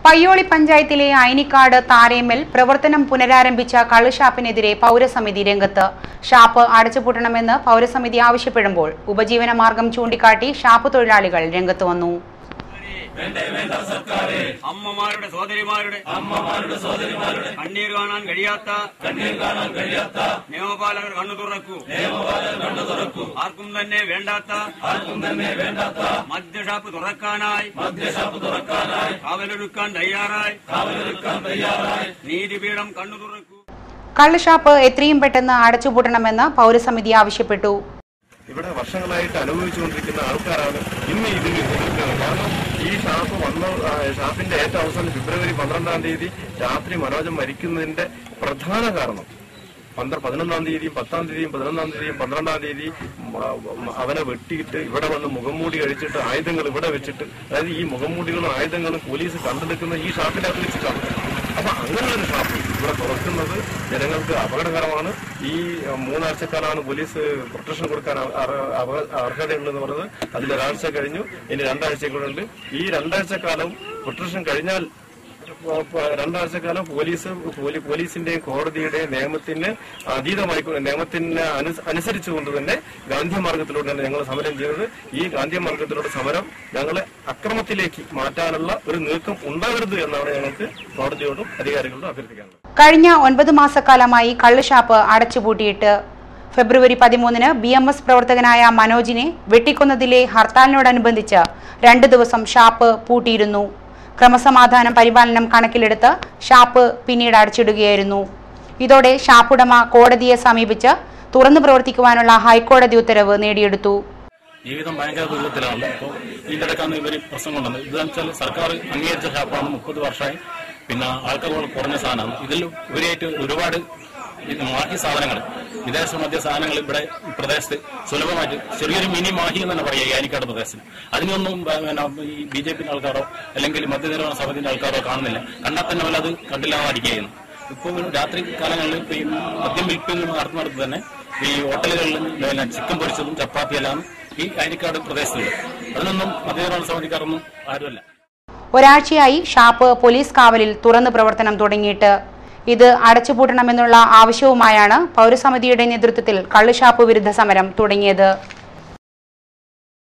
പയ്യോളി പഞ്ചായത്തിലെ അയനിക്കാട് താരേമ്മൽ പ്രവർത്തനം പുനരാരംഭിച്ച കള്ളുഷാപ്പിനെതിരെ പൗരസമിതി രംഗത്ത് ഷാപ്പ് അടച്ചുപൂട്ടണമെന്ന് പൗരസമിതി ആവശ്യപ്പെടുമ്പോൾ ഉപജീവന മാർഗം ചൂണ്ടിക്കാട്ടി ഷാപ്പ് തൊഴിലാളികൾ രംഗത്ത് വന്നു അമ്മമാരുടെ സോദരിമാരുടെ അമ്മമാരുടെ സോദരിമാരുടെ കണ്ണീർ കാണാൻ കഴിയാത്ത കണ്ണീർ കാണാൻ കഴിയാത്ത നിയമപാലകർ കണ്ണു തുറക്കൂ നിയമപാലകർ കണ്ണു തുറക്കൂ ആർക്കും തന്നെ വേണ്ടാത്ത ആർക്കും തന്നെ വേണ്ടാത്ത മദ്യഷാപ്പ് തുറക്കാനായി മദ്യഷാപ്പ് തുറക്കാനായി കാവലൊരുക്കാൻ തയ്യാറായി കാവലൊരുക്കാൻ തയ്യാറായി നീതിപീഠം കണ്ണു തുറക്കൂ കള്ളുഷാപ്പ് എത്രയും പെട്ടെന്ന് അടച്ചുപൂട്ടണമെന്ന് പൗരസമിതി ആവശ്യപ്പെട്ടു ഇവിടെ വർഷങ്ങളായിട്ട് അനുഭവിച്ചുകൊണ്ടിരിക്കുന്ന ആൾക്കാരാണ് ഇന്ന് ഇതിൽ എതിർക്കുന്നത് കാരണം ഈ ഷാപ്പ് വന്ന ആ, ഷാപ്പിന്റെ ഏറ്റവും അവസാനം ഫെബ്രുവരി പന്ത്രണ്ടാം തീയതി രാത്രി മനോജം മരിക്കുന്നതിന്റെ പ്രധാന കാരണം പന്ത്ര പതിനൊന്നാം തീയതിയും പത്താം തീയതിയും പതിനൊന്നാം തീയതിയും പന്ത്രണ്ടാം തീയതി മ- മ- അവനെ വെട്ടിയിട്ട് ഇവിടെ വന്ന് മുഖംമൂടി കഴിച്ചിട്ട് ആയുധങ്ങൾ ഇവിടെ വെച്ചിട്ട് അതായത് ഈ മുഖംമൂടികളും ആയുധങ്ങളും പോലീസ് കണ്ടെടുക്കുന്ന ഈ ഷാപ്പിനകത്ത് വെച്ചിട്ടാണ് അപ്പൊ അങ്ങനെയൊരു ഷാപ്പ് ഇവിടെ തുറക്കുന്നത് ജനങ്ങൾക്ക് അപകടകരമാണ് ഈ അഹ്, മൂന്നാഴ്ചക്കാലമാണ് പോലീസ് പ്രൊട്ടക്ഷൻ കൊടുക്കാൻ അ- അർഹ- അവ- അർഹതയുള്ളതെന്ന് പറഞ്ഞത് അതിൽ ഒരാഴ്ച കഴിഞ്ഞു ഇനി രണ്ടാഴ്ച കൂടെ ഉണ്ട് ഈ രണ്ടാഴ്ച കാലം പ്രൊട്ടക്ഷൻ കഴിഞ്ഞാൽ പ- പ- രണ്ടാഴ്ചക്കാലം പോലീസ് പോലീ- പോലീസിന്റെയും കോടതിയുടെയും നിയമത്തിന് അതീതമായി നിയമത്തിന് അനു- അനുസരിച്ചുകൊണ്ട് തന്നെ ഗാന്ധി മാർഗത്തിലൂടെയാണ് ഞങ്ങൾ സമരം ചെയ്തത് ഈ ഗാന്ധി മാർഗത്തിലൂടെ സമരം ഞങ്ങളെ അക്രമത്തിലേക്ക് മാറ്റാനുള്ള ഒരു നീക്കം ഉണ്ടാകരുത് എന്നാണ് ഞങ്ങൾക്ക് കോടതിയോടും അധികാരികളോടും അഭ്യർത്ഥിക്കാനുള്ളത് കഴിഞ്ഞ ഒൻപത് മാസക്കാലമായി കള്ളുഷാപ്പ് അടച്ചുപൂട്ടിയിട്ട് ഫെബ്രുവരി പതിമൂന്നിന് ബി എം എസ് പ്രവർത്തകനായ മനോജിനെ വെട്ടിക്കൊന്നതിലെ ഹർത്താലിനോടനുബന്ധിച്ച് രണ്ട് ദിവസം ഷാപ്പ് പൂട്ടിയിരുന്നു ക്രമസമാധാനം പരിപാലനം കണക്കിലെടുത്ത് ഷാപ്പ് പിന്നീട് അടച്ചിടുകയായിരുന്നു ഇതോടെ ഷാപ്പുടമ കോടതിയെ സമീപിച്ച് തുറന്നു പ്രവർത്തിക്കുവാനുള്ള ഹൈക്കോടതി ഉത്തരവ് നേടിയെടുത്തു ജീവിതം ഭയങ്കര ദുരിതത്തിലാണ് അപ്പോൾ ഇതിന്റെ ഇടയ്ക്കാണ് ഇവർ പ്രശ്നം കൊണ്ടുവന്നത് ഇതെന്ന് വെച്ചാൽ സർക്കാർ അംഗീകരിച്ച ഷാപ്പാണ് മുപ്പത് വർഷമായി പിന്നെ ആൾക്കാർ കുറഞ്ഞ സാധനമാണ് ഇതിൽ ഉപരിയായിട്ട് ഒരുപാട് ഇത് മാഹി സാധനങ്ങൾ വിദേശ മദ്യ സാധനങ്ങൾ ഇവിടെ ഈ പ്രദേശത്ത് സുലഭമായിട്ട് ചെറിയൊരു മിനി മാഹി എന്ന് തന്നെ പറയാം ഈ ആനിക്കാട് പ്രദേശത്ത് അതിനൊന്നും ബ- പിന്നെ ഈ ബി ജെ പിന്റെ ആൾക്കാരോ അല്ലെങ്കിൽ മദ്യനിരോധന സമിതിന്റെ ആൾക്കാരോ കാണുന്നില്ല കണ്ടാൽ തന്നെ അവരത് കണ്ടില്ലാതെ അടിക്കുകയായിരുന്നു ഇപ്പോൾ രാത്രി കാലങ്ങളിൽ ഇപ്പൊ ഈ മദ്യം വിൽപ്പന നടത്തുന്നിടത്ത് തന്നെ ഈ ഹോട്ടലുകളിൽ പിന്നെ ചിക്കൻ പൊരിച്ചതും ചപ്പാത്തിയെല്ലാം ഈ അയനിക്കാട് പ്രദേശത്തുണ്ട് അതിനൊന്നും മദ്യനിരോധന സമിതിക്കാരൊന്നും ആരുമല്ല ഒരാഴ്ചയായി ഷാപ്പ് പോലീസ് കാവലിൽ തുറന്നു പ്രവർത്തനം തുടങ്ങിയിട്ട് ഇത് അടച്ചുപൂട്ടണമെന്നുള്ള ആവശ്യവുമായാണ് പൗരസമിതിയുടെ നേതൃത്വത്തിൽ കള്ളുഷാപ്പ് വിരുദ്ധ സമരം തുടങ്ങിയത്